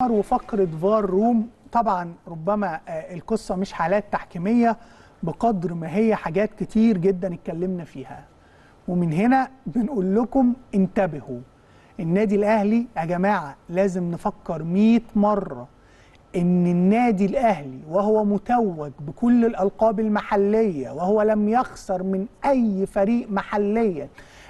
وفقرة فار روم طبعا ربما آه، القصة مش حالات تحكيمية بقدر ما هي حاجات كتير جدا اتكلمنا فيها ومن هنا بنقول لكم انتبهوا النادي الأهلي يا جماعة لازم نفكر 100 مرة ان النادي الاهلي وهو متوج بكل الالقاب المحليه وهو لم يخسر من اي فريق محليا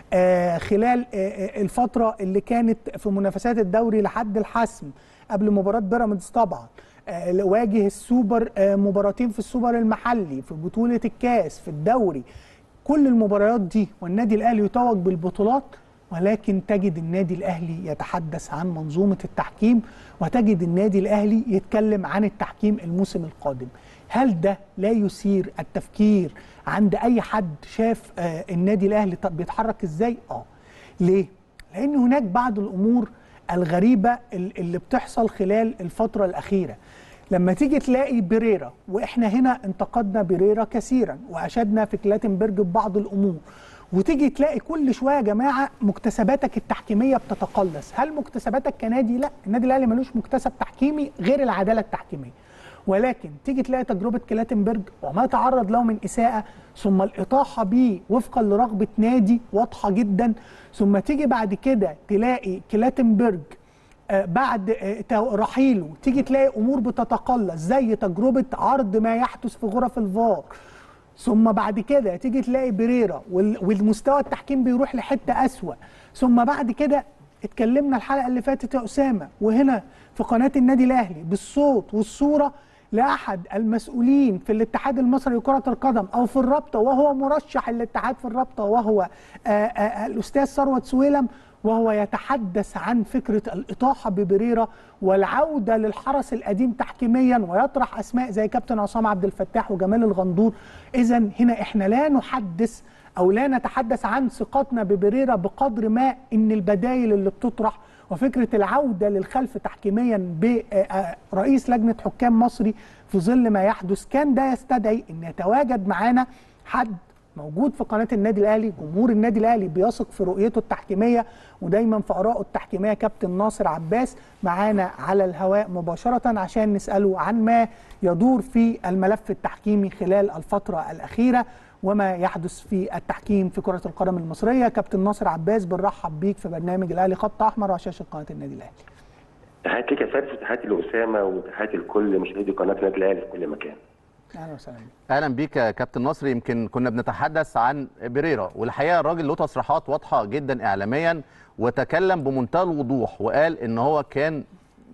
آه خلال آه آه، الفتره اللي كانت في منافسات الدوري لحد الحسم قبل مباراه بيراميدز طبعا آه، واجه السوبر آه، مباراتين في السوبر المحلي في بطوله الكاس في الدوري كل المباريات دي والنادي الاهلي يتوج بالبطولات ولكن تجد النادي الاهلي يتحدث عن منظومه التحكيم وتجد النادي الاهلي يتكلم عن التحكيم الموسم القادم هل ده لا يثير التفكير عند اي حد شاف آه النادي الاهلي طب بيتحرك ازاي اه ليه لان هناك بعض الامور الغريبه ال- اللي بتحصل خلال الفتره الاخيره لما تيجي تلاقي بريرا واحنا هنا انتقدنا بريرا كثيرا واشدنا في كلاتنبرج ببعض الامور وتيجي تلاقي كل شويه يا جماعه مكتسباتك التحكيميه بتتقلص هل مكتسباتك كنادي لا النادي الاهلي ملوش مكتسب تحكيمي غير العداله التحكيميه ولكن تيجي تلاقي تجربه كلاتنبرج وما تعرض له من اساءه ثم الاطاحه بيه وفقا لرغبه نادي واضحه جدا ثم تيجي بعد كده تلاقي كلاتنبرج آه، بعد آه، تو- رحيله تيجي تلاقي امور بتتقلص زي تجربه عرض ما يحدث في غرف الفار ثم بعد كده تيجي تلاقي بريرا وال- والمستوى التحكيم بيروح لحته اسوأ ثم بعد كده اتكلمنا الحلقه اللي فاتت يا اسامه وهنا في قناه النادي الاهلي بالصوت والصوره لاحد المسؤولين في الاتحاد المصري لكره القدم او في الرابطه وهو مرشح الاتحاد في الرابطه وهو آه، آه، الاستاذ ثروت سويلم وهو يتحدث عن فكره الاطاحه ببريرا والعوده للحرس القديم تحكيميا ويطرح اسماء زي كابتن عصام عبد الفتاح وجمال الغندور اذا هنا احنا لا نحدث او لا نتحدث عن ثقتنا ببريرا بقدر ما ان البدايل اللي بتطرح وفكره العوده للخلف تحكيميا برئيس لجنه حكام مصري في ظل ما يحدث كان ده يستدعي ان يتواجد معانا حد موجود في قناه النادي الاهلي جمهور النادي الاهلي بيثق في رؤيته التحكيميه ودايما في ارائه التحكيميه كابتن ناصر عباس معانا على الهواء مباشره عشان نساله عن ما يدور في الملف التحكيمي خلال الفتره الاخيره وما يحدث في التحكيم في كره القدم المصريه كابتن ناصر عباس بنرحب بيك في برنامج الاهلي خط احمر على شاشه قناه النادي الاهلي تحياتي ليك يا فارس وتحياتي لاسامه وتحياتي لكل مشاهدي قناه النادي الاهلي في كل مكان. اهلا وسهلا بيك اهلا بيك يا كابتن نصر يمكن كنا بنتحدث عن بريرا والحقيقه الراجل له تصريحات واضحه جدا اعلاميا وتكلم بمنتهى الوضوح وقال ان هو كان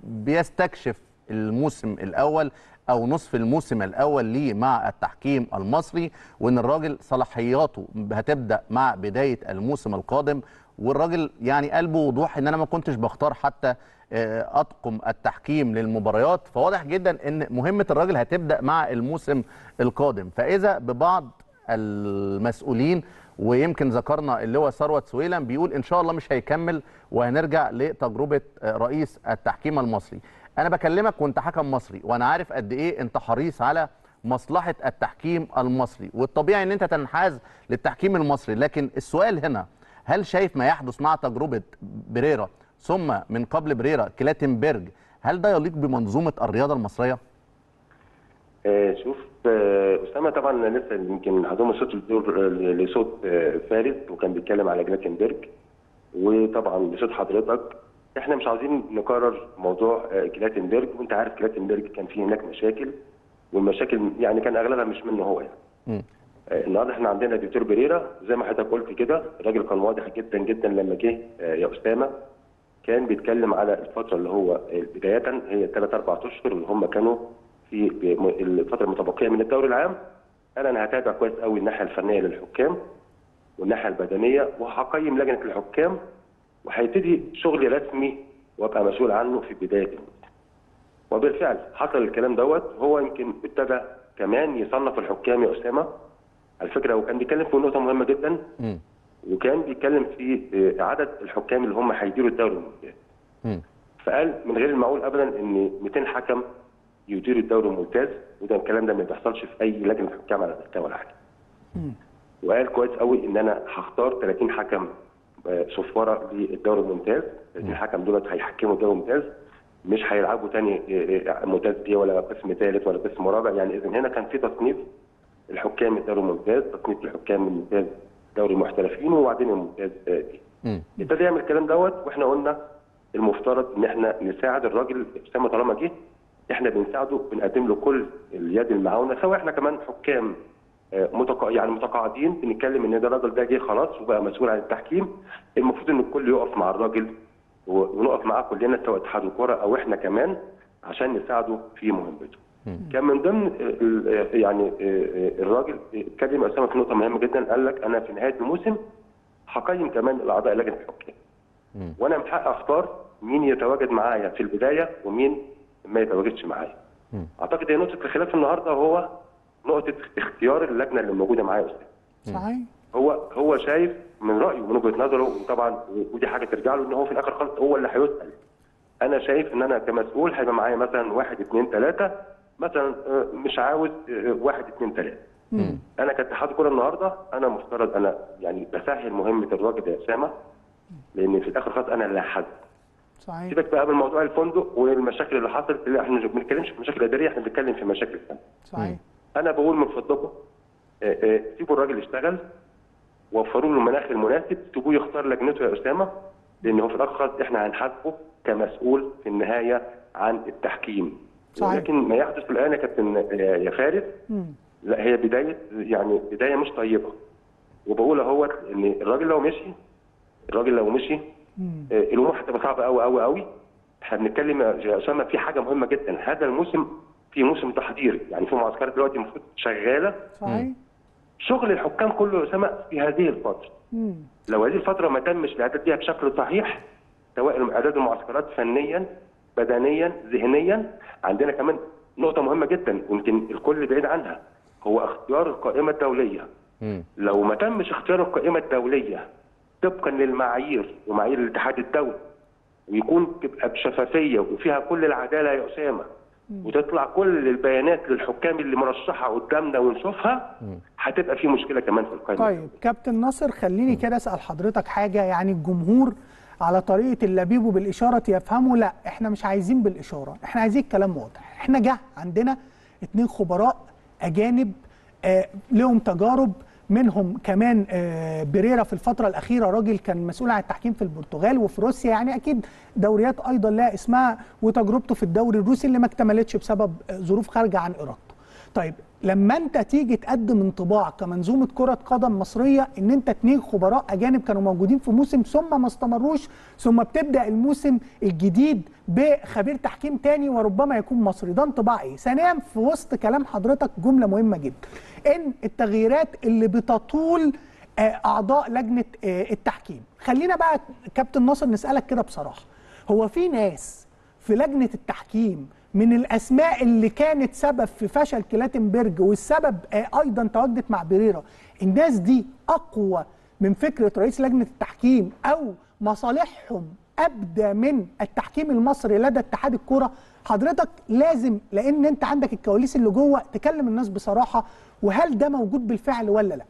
بيستكشف الموسم الاول او نصف الموسم الاول ليه مع التحكيم المصري وان الراجل صلاحياته هتبدا مع بدايه الموسم القادم والراجل يعني قال بوضوح ان انا ما كنتش بختار حتى آه، اطقم التحكيم للمباريات فواضح جدا ان مهمه الراجل هتبدا مع الموسم القادم فاذا ببعض المسؤولين ويمكن ذكرنا اللي هو ثروت سويلم بيقول ان شاء الله مش هيكمل وهنرجع لتجربه آه، رئيس التحكيم المصري انا بكلمك وانت حكم مصري وانا عارف قد ايه انت حريص على مصلحه التحكيم المصري والطبيعي ان انت تنحاز للتحكيم المصري لكن السؤال هنا هل شايف ما يحدث مع تجربه بريرا ثم من قبل بريرا كلاتنبرج هل ده يليق بمنظومه الرياضه المصريه؟ آه، شوف آه، اسامه طبعا أنا لسه يمكن هضم صوت الدور آه، لصوت آه، فارس وكان بيتكلم على جلاتنبرج وطبعا بصوت حضرتك احنا مش عاوزين نكرر موضوع آه، جلاتنبرج وانت عارف جلاتنبرج كان فيه هناك مشاكل والمشاكل يعني كان اغلبها مش منه هو يعني. مم. آه، النهارده احنا عندنا دكتور بريرا زي ما حضرتك قلت كده الراجل كان واضح جدا جدا لما جه آه، يا اسامه كان بيتكلم على الفتره اللي هو آه، بدايه هي ثلاث اربع اشهر اللي هم كانوا في بم- الفتره المتبقيه من الدوري العام قال انا هتابع كويس قوي الناحيه الفنيه للحكام والناحيه البدنيه وهقيم لجنه الحكام وهيبتدي شغل رسمي وابقى مسؤول عنه في بدايه الموسم. وبالفعل حصل الكلام دوت هو يمكن ابتدى كمان يصنف الحكام يا اسامه على فكره وكان بيتكلم في نقطه مهمه جدا مم. وكان بيتكلم في آه، عدد الحكام اللي هم هيديروا الدوري الممتاز مم. فقال من غير المعقول ابدا ان 200 حكم يديروا الدوري الممتاز وده الكلام ده ما بيحصلش في اي لجنه حكام على مستوى العالم وقال كويس قوي ان انا هختار 30 حكم آه، صفاره للدوري الممتاز 30 حكم دولت هيحكموا الدوري الممتاز مش هيلعبوا تاني آه، آه، ممتاز بيه ولا قسم ثالث ولا قسم رابع يعني اذا هنا كان في تصنيف الحكام الدوري الممتاز تصنيف الحكام الممتاز دوري المحترفين وبعدين الممتاز آه، بيه مم. ابتدى يعمل الكلام دوت واحنا قلنا المفترض ان احنا نساعد الراجل اسامه طالما جه احنا بنساعده بنقدم له كل اليد المعاونه سواء احنا كمان حكام آه، متقا... يعني متقاعدين بنتكلم ان ده الراجل ده جه خلاص وبقى مسؤول عن التحكيم المفروض ان الكل يقف مع الراجل و- ونقف معاه كلنا سواء اتحاد الكره او احنا كمان عشان نساعده في مهمته. كان من ضمن ال- ال- يعني آه، آه، الراجل اتكلم اسامه في نقطه مهمه جدا قال لك انا في نهايه الموسم هقيم كمان الاعضاء لجنه الحكام. مم. وانا من حقي اختار مين يتواجد معايا في البدايه ومين ما يتواجدش معايا. مم. اعتقد هي نقطه الخلاف النهارده هو نقطه اختيار اللجنه اللي موجوده معايا يا استاذ. صحيح هو هو شايف من رايه ومن وجهه نظره وطبعا ودي حاجه ترجع له ان هو في الاخر خالص هو اللي هيسال. انا شايف ان انا كمسؤول هيبقى معايا مثلا واحد اثنين ثلاثه مثلا آه، مش عاوز آه، واحد اثنين ثلاثه. مم. انا كاتحاد كوره النهارده انا مفترض انا يعني بسهل مهمه الراجل يا اسامه لان في الاخر خالص انا اللي هحدد. صحيح سيبك بقى من موضوع الفندق والمشاكل اللي حصلت لا احنا مش بنتكلمش في مشاكل اداريه احنا بنتكلم في مشاكل ثانيه. صحيح انا بقول من فضلكم آه، آه، سيبوا الراجل يشتغل وفروا له المناخ المناسب سيبوه يختار لجنته يا اسامه لان هو في الاخر خالص احنا هنحاسبه كمسؤول في النهايه عن التحكيم صحيح. ولكن ما يحدث الان يا كابتن آه، يا فارس مم. لا هي بدايه يعني بدايه مش طيبه وبقول اهوت ان الراجل لو مشي الراجل لو مشي مم. آه، الامور هتبقى صعبه قوي قوي قوي احنا بنتكلم يا اسامه في حاجه مهمه جدا هذا الموسم في موسم تحضيري يعني في معسكرات دلوقتي المفروض شغاله صحيح شغل الحكام كله يا اسامه في هذه الفتره مم. لو هذه الفتره ما تمش الاعداد فيها بشكل صحيح سواء اعداد المعسكرات فنيا بدنيا ذهنيا عندنا كمان نقطه مهمه جدا يمكن الكل بعيد عنها هو اختيار القائمه الدوليه مم. لو ما تمش اختيار القائمه الدوليه طبقا للمعايير ومعايير الاتحاد الدولي ويكون تبقى بشفافيه وفيها كل العداله يا اسامه وتطلع كل البيانات للحكام اللي مرشحه قدامنا ونشوفها هتبقى في مشكله كمان في القائمه طيب كابتن ناصر خليني كده اسال حضرتك حاجه يعني الجمهور على طريقه اللبيب بالاشاره يفهموا لا احنا مش عايزين بالاشاره احنا عايزين كلام واضح احنا جه عندنا اتنين خبراء اجانب آه لهم تجارب منهم كمان آه بريرا في الفتره الاخيره راجل كان مسؤول عن التحكيم في البرتغال وفي روسيا يعني اكيد دوريات ايضا لها اسمها وتجربته في الدوري الروسي اللي ما اكتملتش بسبب آه، ظروف خارجه عن ارادته طيب لما انت تيجي تقدم انطباع كمنظومه كره قدم مصريه ان انت اتنين خبراء اجانب كانوا موجودين في موسم ثم ما استمروش ثم بتبدا الموسم الجديد بخبير تحكيم تاني وربما يكون مصري ده انطباع ايه؟ ثانيا في وسط كلام حضرتك جمله مهمه جدا ان التغييرات اللي بتطول آه، اعضاء لجنه آه، التحكيم خلينا بقى كابتن ناصر نسالك كده بصراحه هو في ناس في لجنه التحكيم من الاسماء اللي كانت سبب في فشل كلاتنبرج والسبب آه، ايضا تواجدت مع بريرا الناس دي اقوى من فكره رئيس لجنه التحكيم او مصالحهم ابدى من التحكيم المصري لدى اتحاد الكوره حضرتك لازم لان انت عندك الكواليس اللي جوه تكلم الناس بصراحه وهل ده موجود بالفعل ولا لا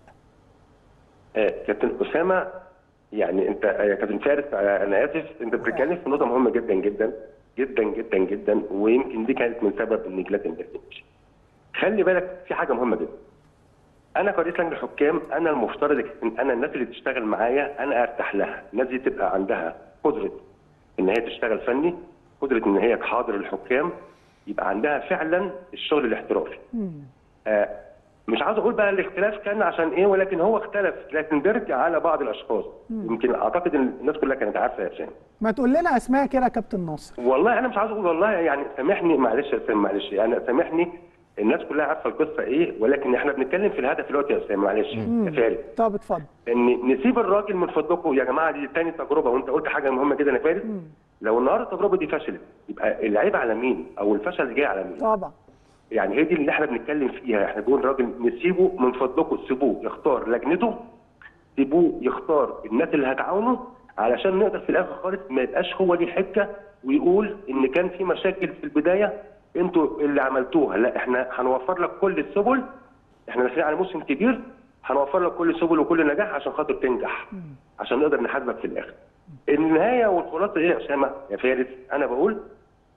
آه، كابتن اسامه يعني انت يا كابتن فارس آه، انا اسف انت بتتكلم في نقطه مهمه جدا جدا جدا جدا جدا ويمكن دي كانت من سبب ان جلاتنبرج يمشي. خلي بالك في حاجه مهمه جدا. انا كرئيس لجنه الحكام انا المفترض ان انا الناس اللي تشتغل معايا انا ارتاح لها، الناس دي تبقى عندها قدره ان هي تشتغل فني، قدره ان هي تحاضر الحكام، يبقى عندها فعلا الشغل الاحترافي. آه، مش عاوز اقول بقى الاختلاف كان عشان ايه ولكن هو اختلف لكن بيرجع على بعض الاشخاص يمكن اعتقد ان الناس كلها كانت عارفه يا هشام ما تقول لنا اسماء كده يا كابتن ناصر والله انا مش عاوز اقول والله يعني سامحني معلش يا اسامه معلش انا سامحني الناس كلها عارفه القصه ايه ولكن احنا بنتكلم في الهدف دلوقتي يا اسامه معلش يا فارس طب اتفضل ان نسيب الراجل من فضلكم يا جماعه دي تاني تجربه وانت قلت حاجه مهمه جدا يا فارس لو النهارده التجربه دي فشلت يبقى العيب على مين او الفشل جاي على مين طبعا يعني هي دي اللي احنا بنتكلم فيها احنا بنقول الراجل نسيبه من فضلكم سيبوه يختار لجنته سيبوه يختار الناس اللي هتعاونه علشان نقدر في الاخر خالص ما يبقاش هو ليه حجه ويقول ان كان في مشاكل في البدايه انتوا اللي عملتوها لا احنا هنوفر لك كل السبل احنا داخلين على موسم كبير هنوفر لك كل السبل وكل نجاح عشان خاطر تنجح عشان نقدر نحاسبك في الاخر النهايه والخلاصه ايه يا اسامه يا فارس انا بقول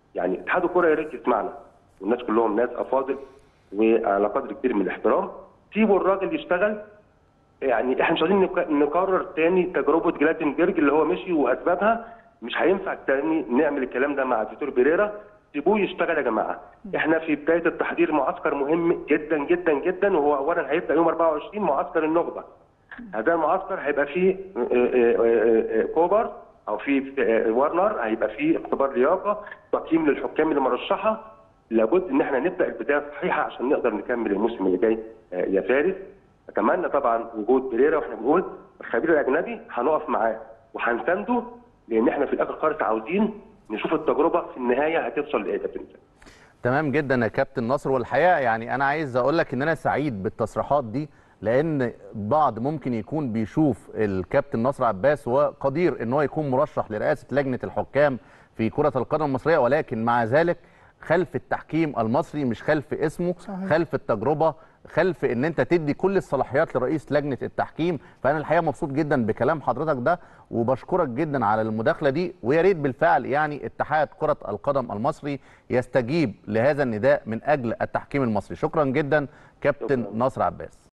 يعني اتحاد الكره يا ريت يسمعنا والناس كلهم ناس افاضل وعلى قدر كبير من الاحترام سيبوا الراجل يشتغل يعني احنا مش عايزين نك- نكرر تاني تجربه جلاتنبرج اللي هو مشي واسبابها مش هينفع تاني نعمل الكلام ده مع فيتور بيريرا سيبوه يشتغل يا جماعه احنا في بدايه التحضير معسكر مهم جدا جدا جدا وهو اولا هيبدا يوم 24 معسكر النخبه هذا المعسكر هيبقى فيه آه، آه، آه، آه، كوبر او في آه، ورنر هيبقى فيه اختبار لياقه تقييم للحكام المرشحه لابد ان احنا نبدا البدايه صحيحه عشان نقدر نكمل الموسم اللي جاي آه، يا فارس اتمنى طبعا وجود بريرا واحنا بنقول الخبير الاجنبي هنقف معاه وهنسانده لان احنا في الاخر خالص عاوزين نشوف التجربه في النهايه هتوصل لايه يا كابتن إسلام. تمام جدا يا كابتن نصر والحقيقه يعني انا عايز اقول لك ان انا سعيد بالتصريحات دي لان بعض ممكن يكون بيشوف الكابتن نصر عباس وقدير ان هو يكون مرشح لرئاسه لجنه الحكام في كره القدم المصريه ولكن مع ذلك خلف التحكيم المصري مش خلف اسمه صحيح. خلف التجربه خلف ان انت تدي كل الصلاحيات لرئيس لجنه التحكيم فانا الحقيقه مبسوط جدا بكلام حضرتك ده وبشكرك جدا على المداخله دي ويا ريت بالفعل يعني اتحاد كره القدم المصري يستجيب لهذا النداء من اجل التحكيم المصري شكرا جدا كابتن شكراً. نصر عباس